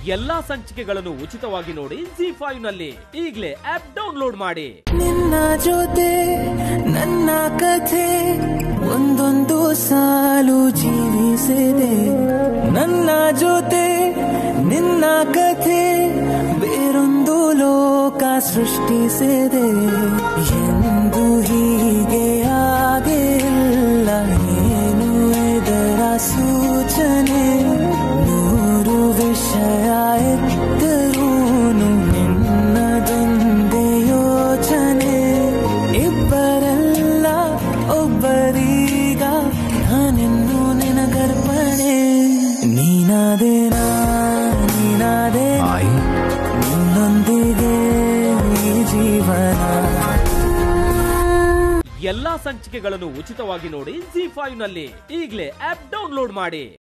ಎಲ್ಲಾ ಸಂಚಿಕೆಗಳನ್ನು ಉಚಿತವಾಗಿ ನೋಡಿ ಜಿ ಫೈವ್ ನಲ್ಲಿ ಈಗಲೇ ಆಪ್ ಡೌನ್ಲೋಡ್ ಮಾಡಿ ನಿನ್ನ ಜೊತೆ ನನ್ನ ಕಥೆ ಒಂದೊಂದು ಸಾಲು ಜೀವಿಸಿದೆ ನನ್ನ ಜೊತೆ ನಿನ್ನ ಕಥೆ ಬೇರೊಂದು ಲೋಕ ಸೃಷ್ಟಿಸಿದೆ ಎಂದು ಹೀಗೆ ಆಗಿಲ್ಲ ಏನು ಇದರ ಸೂಚನೆ ನೂರು ವಿಷಯ ಎತ್ತರೂನು ನಿನ್ನದೊಂದೇ ಯೋಚನೆ ಇಬ್ಬರಲ್ಲ ಒಬ್ಬರೀಗ ನಾನೆನ್ನು ನಿನಗರ್ಪಣೆ ನೀನಾದೇನಾ ನೀನಾದೇ ನಿನ್ನೊಂದಿಗೆ ಈ ಜೀವನ ಎಲ್ಲಾ ಸಂಚಿಕೆಗಳನ್ನು ಉಚಿತವಾಗಿ ನೋಡಿ ಜಿ ಫೈವ್ ನಲ್ಲಿ ಈಗಲೇ ಆಪ್ ಡೌನ್ಲೋಡ್ ಮಾಡಿ